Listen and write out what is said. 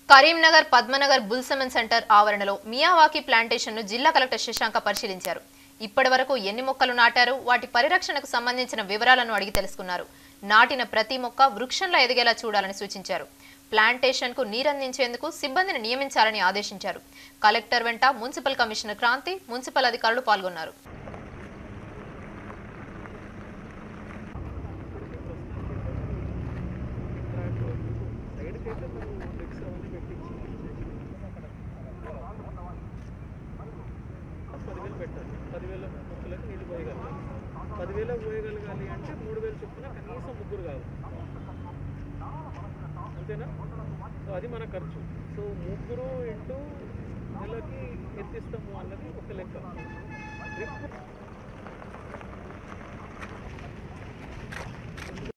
Karimnagar Padmanagar బుల్సెమెన్ centre ఆవరణలో మియావాకి ప్లాంటేషన్ను జిల్లా collector Shashanka పరిశీలించారు ఇప్పటి వరకు ఎన్ని మొక్కలు నాటారు వాటి పరిరక్షణకు సంబంధించిన వివరాలను అడిగి తెలుసుకున్నారు నాటిన ప్రతి మొక్క వృక్షంలా ఎదిగేలా చూడాలని సూచించారు ప్లాంటేషన్కు నీరందించేందుకు సిబ్బందిని నియమించాలని ఆదేశించారు కలెక్టర్ వెంట మున్సిపల్ కమిషనర్ క్రాంతి మున్సిపల్ అధికారులు పాల్గొన్నారు సైడ్కి అయితే మనం బ్రిక్స్ అవన్నీ పెట్టించి పదివేలు పెట్టాలి పదివేల మొక్కలకు నీళ్ళు పోయగలగాలి పదివేల పోయగలగాలి అంటే మూడు వేలు చొప్పున కనీసం ముగ్గురు కావాలి అంతేనా సో అది మన ఖర్చు సో ముగ్గురు ఇంటూ నెలకి ఎత్తిస్తాము అన్నది ఒక లెక్క డ్రిప్